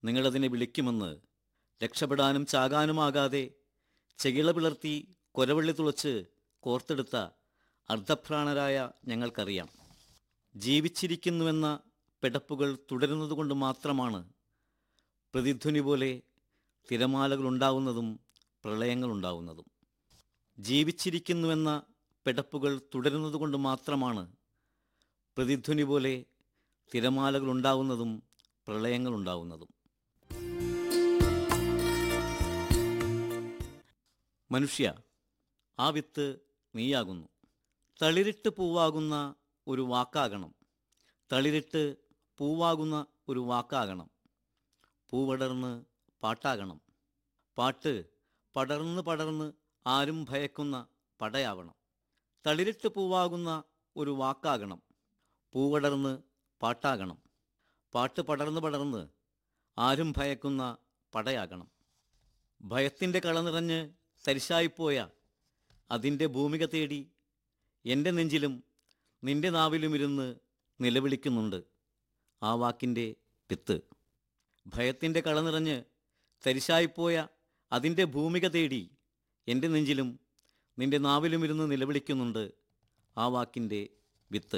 നിങ്ങളതിനെ വിളിക്കുമെന്ന് രക്ഷപ്പെടാനും ചാകാനുമാകാതെ ചെകിള പിളർത്തി കൊരവള്ളി തുളച്ച് കോർത്തെടുത്ത അർദ്ധപ്രാണരായ ഞങ്ങൾക്കറിയാം ജീവിച്ചിരിക്കുന്നുവെന്ന പിടപ്പുകൾ തുടരുന്നതുകൊണ്ട് മാത്രമാണ് പ്രതിധ്വനി പോലെ തിരമാലകളുണ്ടാവുന്നതും പ്രളയങ്ങളുണ്ടാവുന്നതും ജീവിച്ചിരിക്കുന്നുവെന്ന പിടപ്പുകൾ തുടരുന്നതുകൊണ്ട് മാത്രമാണ് പ്രതിധ്വനി പോലെ തിരമാലകളുണ്ടാവുന്നതും പ്രളയങ്ങളുണ്ടാവുന്നതും മനുഷ്യ ആ വിത്ത് നീയാകുന്നു തളിരിട്ട് പൂവാകുന്ന ഒരു വാക്കാകണം തളിരിട്ട് പൂവാകുന്ന ഒരു വാക്കാകണം പൂവടർന്ന് പാട്ടാകണം പാട്ട് പടർന്ന് പടർന്ന് ആരും ഭയക്കുന്ന പടയാവണം തളിരിട്ട് പൂവാകുന്ന ഒരു വാക്കാകണം പൂവടർന്ന് പാട്ടാകണം പാട്ട് പടർന്ന് പടർന്ന് ആരും ഭയക്കുന്ന പടയാകണം ഭയത്തിൻ്റെ കള നിറഞ്ഞ് തരിശായിപ്പോയ അതിൻ്റെ ഭൂമിക തേടി എൻ്റെ നെഞ്ചിലും നിന്റെ നാവിലും ഇരുന്ന് നിലവിളിക്കുന്നുണ്ട് ആ വാക്കിൻ്റെ പിത്ത് ഭയത്തിൻ്റെ കള നിറഞ്ഞ് തരിശായിപ്പോയ അതിൻ്റെ ഭൂമിക തേടി എൻ്റെ നെഞ്ചിലും നിന്റെ നാവിലും ഇരുന്ന് നിലവിളിക്കുന്നുണ്ട് ആ വാക്കിൻ്റെ വിത്ത്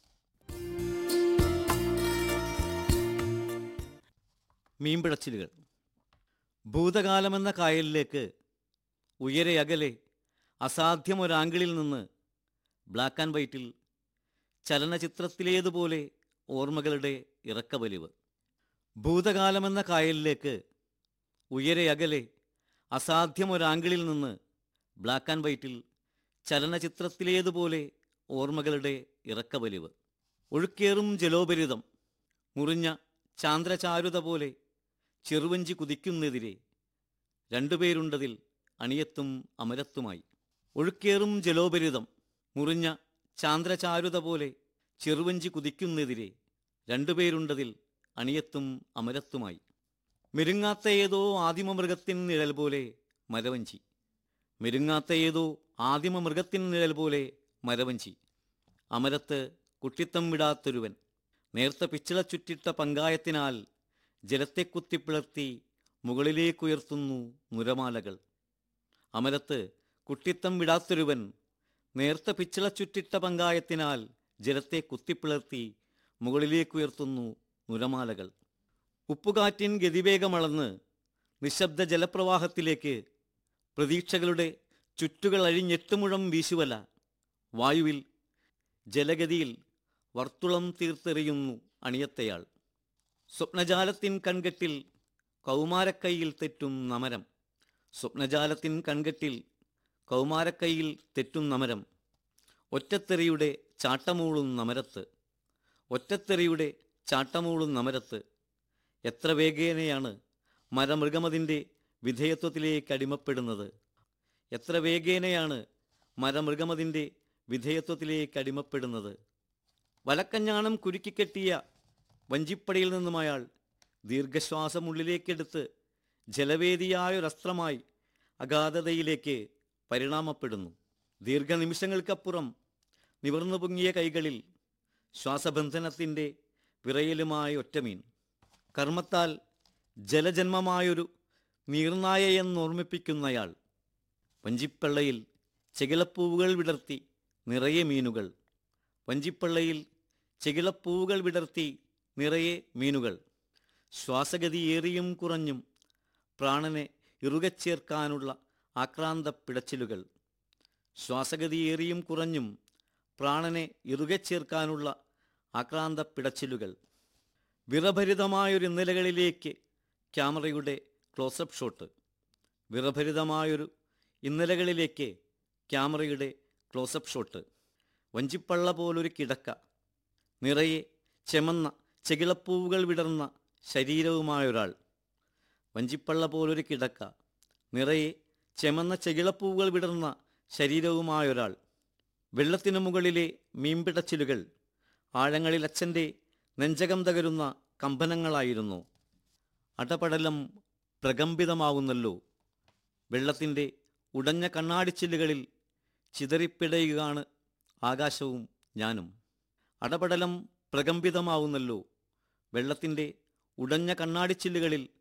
മീൻപിഴച്ചിലുകൾ ഭൂതകാലമെന്ന കായലിലേക്ക് ഉയരെ അകലെ അസാധ്യമൊരാങ്കിളിൽ നിന്ന് ബ്ലാക്ക് ആൻഡ് വൈറ്റിൽ ചലനചിത്രത്തിലേതുപോലെ ഓർമ്മകളുടെ ഇറക്കവലിവ് ഭൂതകാലമെന്ന കായലിലേക്ക് ഉയരെ അകലെ അസാധ്യമൊരാങ്കിളിൽ നിന്ന് ബ്ലാക്ക് ആൻഡ് വൈറ്റിൽ ചലനചിത്രത്തിലേതുപോലെ ഓർമ്മകളുടെ ഇറക്കവലിവ് ഒഴുക്കേറും ജലോപരിതം മുറിഞ്ഞ ചാന്ദ്രചാരുത പോലെ ചെറുവഞ്ചി കുതിക്കുന്നെതിരെ രണ്ടുപേരുണ്ടതിൽ അണിയത്തും അമരത്തുമായി ഒഴുക്കേറും ജലോപരിതം മുറിഞ്ഞ ചാന്ദ്രചാരുത പോലെ ചെറുവഞ്ചി കുതിക്കുന്നെതിരെ രണ്ടുപേരുണ്ടതിൽ അണിയത്തും അമരത്തുമായി മെരുങ്ങാത്ത ഏതോ ആദിമമൃഗത്തിൻ നിഴൽ പോലെ മരവഞ്ചി മെരുങ്ങാത്ത ഏതോ ആദിമമൃഗത്തിൻ നിഴൽ പോലെ മരവഞ്ചി അമരത്ത് കുട്ടിത്തം വിടാത്തൊരുവൻ നേർത്ത പിച്ചിള ചുറ്റിട്ട പങ്കായത്തിനാൽ ജലത്തെ കുത്തിപ്പിളർത്തി മുകളിലേക്കുയർത്തുന്നു നുരമാലകൾ അമരത്ത് കുട്ടിത്തം വിടാത്തൊരുവൻ നേർത്ത പിച്ചിള ചുറ്റിട്ട പങ്കായത്തിനാൽ ജലത്തെ കുത്തിപ്പിളർത്തി മുകളിലേക്കുയർത്തുന്നു നുരമാലകൾ ഉപ്പുകാറ്റിൻ ഗതിവേഗമളന്ന് നിശബ്ദ ജലപ്രവാഹത്തിലേക്ക് പ്രതീക്ഷകളുടെ ചുറ്റുകൾ അഴിഞ്ഞെട്ടുമുഴം വീശുവല വായുവിൽ ജലഗതിയിൽ വർത്തുളം തീർത്തെറിയുന്നു അണിയത്തയാൾ സ്വപ്നജാലത്തിൻ കൺകെട്ടിൽ കൗമാരക്കൈയിൽ തെറ്റും നമരം സ്വപ്നജാലത്തിൻ കൺകെട്ടിൽ കൗമാരക്കൈയിൽ തെറ്റും നമരം ഒറ്റത്തെറിയുടെ ചാട്ടമൂളും നമരത്ത് ഒറ്റത്തെറിയുടെ ചാട്ടമൂളും നമരത്ത് എത്ര വേഗേനയാണ് മരമൃഗമതിൻ്റെ വിധേയത്വത്തിലേക്ക് അടിമപ്പെടുന്നത് എത്ര വേഗേനയാണ് മരമൃഗമതിൻ്റെ വിധേയത്വത്തിലേക്ക് അടിമപ്പെടുന്നത് വലക്കഞ്ഞാണം കുരുക്കിക്കെട്ടിയ വഞ്ചിപ്പടിയിൽ നിന്നും അയാൾ ദീർഘശ്വാസം ഉള്ളിലേക്കെടുത്ത് ജലവേദിയായൊരസ്ത്രമായി അഗാധതയിലേക്ക് പരിണാമപ്പെടുന്നു ദീർഘനിമിഷങ്ങൾക്കപ്പുറം നിവർന്നു പൊങ്ങിയ കൈകളിൽ ശ്വാസബന്ധനത്തിൻ്റെ വിറയലുമായ ഒറ്റമീൻ കർമ്മത്താൽ ജലജന്മമായൊരു നീർനായയെന്നോർമ്മിപ്പിക്കുന്നയാൾ വഞ്ചിപ്പള്ളയിൽ ചെകിളപ്പൂവുകൾ വിടർത്തി നിറയെ മീനുകൾ വഞ്ചിപ്പള്ളയിൽ ചെകിളപ്പൂവുകൾ വിടർത്തി നിറയെ മീനുകൾ ശ്വാസഗതിയേറിയും കുറഞ്ഞും പ്രാണനെ ഇറുകച്ചേർക്കാനുള്ള ആക്രാന്ത പിടച്ചിലുകൾ ശ്വാസഗതിയേറിയും കുറഞ്ഞും പ്രാണനെ ഇറുകച്ചേർക്കാനുള്ള ആക്രാന്ത പിടച്ചിലുകൾ വിറഭരിതമായൊരു ഇന്നലകളിലേക്ക് ക്യാമറയുടെ ക്ലോസപ്പ് ഷോട്ട് വിറഭരിതമായൊരു ഇന്നലകളിലേക്ക് ക്യാമറയുടെ ക്ലോസപ്പ് ഷോട്ട് വഞ്ചിപ്പള്ള പോലൊരു കിടക്ക നിറയെ ചെമന്ന ചെകിളപ്പൂവുകൾ വിടർന്ന ശരീരവുമായൊരാൾ വഞ്ചിപ്പള്ള പോലൊരു കിടക്ക നിറയെ ചെമന്ന ചെകിളപ്പൂവുകൾ വിടർന്ന ശരീരവുമായൊരാൾ വെള്ളത്തിനു മുകളിലെ മീൻപിടച്ചിലുകൾ ആഴങ്ങളിൽ അച്ഛൻ്റെ നെഞ്ചകം തകരുന്ന കമ്പനങ്ങളായിരുന്നു അടപടലം പ്രകമ്പിതമാവുന്നല്ലോ വെള്ളത്തിൻ്റെ ഉടഞ്ഞ കണ്ണാടിച്ചില്ലുകളിൽ ചിതറിപ്പിടയുകയാണ് ആകാശവും ഞാനും അടപടലം പ്രകമ്പിതമാവുന്നല്ലോ വെള്ളത്തിൻ്റെ ഉടഞ്ഞ കണ്ണാടിച്ചില്ലുകളിൽ